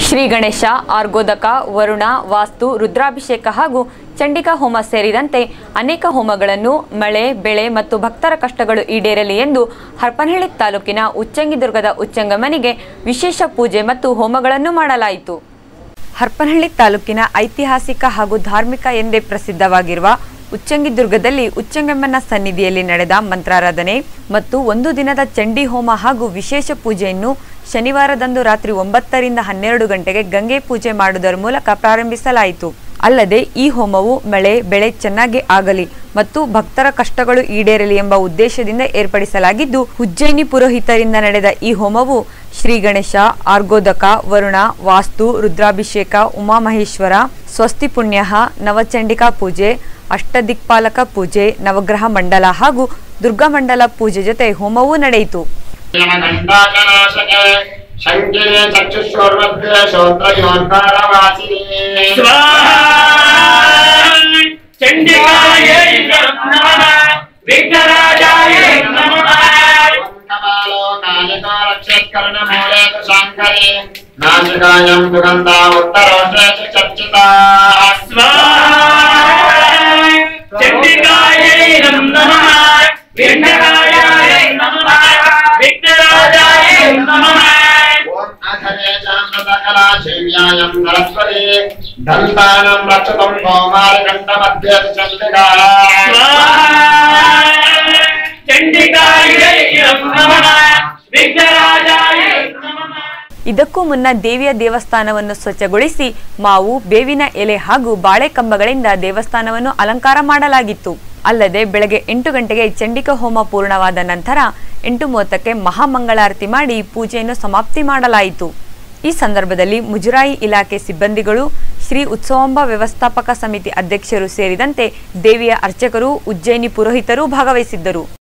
ಶ್ರೀ ಗಣೇಶ ಆರ್ಗೋದಕ ವರುಣ ವಾಸ್ತು ರುದ್ರಾಭಿಷೇಕ ಹಾಗೂ ಚಂಡಿಕಾ ಹೋಮ ಸೇರಿದಂತೆ ಅನೇಕ ಹೋಮಗಳನ್ನು ಮಳೆ ಬೆಳೆ ಮತ್ತು ಭಕ್ತರ ಕಷ್ಟಗಳು ಈಡೇರಲಿ ಎಂದು ಹರಪನಹಳ್ಳಿ ತಾಲೂಕಿನ ಉಚ್ಚಂಗಿದುರ್ಗದ ಉಚ್ಚಂಗಮನಿಗೆ ವಿಶೇಷ ಪೂಜೆ ಮತ್ತು ಹೋಮಗಳನ್ನು ಮಾಡಲಾಯಿತು ಹರಪನಹಳ್ಳಿ ತಾಲೂಕಿನ ಐತಿಹಾಸಿಕ ಹಾಗೂ ಧಾರ್ಮಿಕ ಎಂದೇ ಪ್ರಸಿದ್ಧವಾಗಿರುವ ಉಚ್ಚಂಗಿದುರ್ಗದಲ್ಲಿ ಉಚ್ಚಂಗಮ್ಮನ ಸನ್ನಿಧಿಯಲ್ಲಿ ನಡೆದ ಮಂತ್ರಾರಾಧನೆ ಮತ್ತು ಒಂದು ದಿನದ ಚಂಡಿ ಹೋಮ ಹಾಗೂ ವಿಶೇಷ ಪೂಜೆಯನ್ನು ಶನಿವಾರದಂದು ರಾತ್ರಿ ಒಂಬತ್ತರಿಂದ ಹನ್ನೆರಡು ಗಂಟೆಗೆ ಗಂಗೆ ಪೂಜೆ ಮಾಡುವುದರ ಮೂಲಕ ಪ್ರಾರಂಭಿಸಲಾಯಿತು ಅಲ್ಲದೆ ಈ ಹೋಮವು ಮಳೆ ಬೆಳೆ ಚೆನ್ನಾಗಿ ಆಗಲಿ ಮತ್ತು ಭಕ್ತರ ಕಷ್ಟಗಳು ಈಡೇರಲಿ ಎಂಬ ಉದ್ದೇಶದಿಂದ ಏರ್ಪಡಿಸಲಾಗಿದ್ದು ಉಜ್ಜಯಿನಿ ಪುರೋಹಿತರಿಂದ ನಡೆದ ಈ ಹೋಮವು ಶ್ರೀ ಗಣೇಶ ಆರ್ಗೋದಕ ವರುಣ ವಾಸ್ತು ರುದ್ರಾಭಿಷೇಕ ಉಮಾಮಹೇಶ್ವರ ಸ್ವಸ್ತಿ ಪುಣ್ಯ ನವಚಂಡಿಕಾ ಪೂಜೆ ಅಷ್ಟದಿಕ್ಪಾಲಕ ಪೂಜೆ ನವಗ್ರಹ ಮಂಡಲ ಹಾಗೂ ದುರ್ಗಾ ಮಂಡಲ ಪೂಜೆ ಜೊತೆ ಹೋಮವೂ ನಡೆಯಿತು ಗಂಡಾಕನಾಶಕೆ ಶಂಕಿರೆ ಚಕ್ಷುಷ್ವರ್ಮಧ್ಯ ಶೋತ್ರಯೋನ್ಕಾರವಾಸಿನಿ ಚಂಡಿಕಾಯೈ ನಮಃ ವಿಘ್ನರಾಜಾಯೈ ನಮಃ ಕಮಾಲೋ ಕಾಲಿಕೋ ರಕ್ಷತ್ಕರ್ಣ ಮೂಲೆ ಶಾಂಕರಿ ನಾಸಿಕಾಯಂ ಸುಗಂಧ ಉತ್ತರೋಷೇ ಚರ್ಚಿತಾ ಚಂಡಿಕಾಯೈ ನಮಃ ವಿಘ್ನರಾಜಾಯೈ ನಮಃ ವಿಘ್ನರಾಜಾಯೈ ನಮಃ ಓಂ ಅಧರೆ ಚಾಮೃತಕಲಾ ಶಿವ್ಯಾಯಂ ಸರಸ್ವತಿ ದಂತಾನಂ ರಕ್ಷತಂ ಕೌಮಾರಿ ಕಂಠ ಮಧ್ಯೆ ಚಂಡಿಕಾ ಚಂಡಿಕಾಯೈ ನಮಃ ವಿಘ್ನರಾಜಾಯೈ ನಮಃ ಇದಕ್ಕೂ ಮುನ್ನ ದೇವಿಯ ದೇವಸ್ಥಾನವನ್ನು ಸ್ವಚ್ಛಗೊಳಿಸಿ ಮಾವು ಬೇವಿನ ಎಲೆ ಹಾಗೂ ಬಾಳೆ ಕಂಬಗಳಿಂದ ದೇವಸ್ಥಾನವನ್ನು ಅಲಂಕಾರ ಮಾಡಲಾಗಿತ್ತು ಅಲ್ಲದೆ ಬೆಳಗ್ಗೆ ಎಂಟು ಗಂಟೆಗೆ ಚಂಡಿಕಾ ಹೋಮ ಪೂರ್ಣವಾದ ನಂತರ ಎಂಟು ಮೂವತ್ತಕ್ಕೆ ಮಹಾಮಂಗಳಾರತಿ ಮಾಡಿ ಪೂಜೆಯನ್ನು ಸಮಾಪ್ತಿ ಮಾಡಲಾಯಿತು ಈ ಸಂದರ್ಭದಲ್ಲಿ ಮುಜರಾಯಿ ಇಲಾಖೆ ಸಿಬ್ಬಂದಿಗಳು ಶ್ರೀ ಉತ್ಸವಾಂಬ ವ್ಯವಸ್ಥಾಪಕ ಸಮಿತಿ ಅಧ್ಯಕ್ಷರು ಸೇರಿದಂತೆ ದೇವಿಯ ಅರ್ಚಕರು ಉಜ್ಜಯಿನಿ ಪುರೋಹಿತರು ಭಾಗವಹಿಸಿದ್ದರು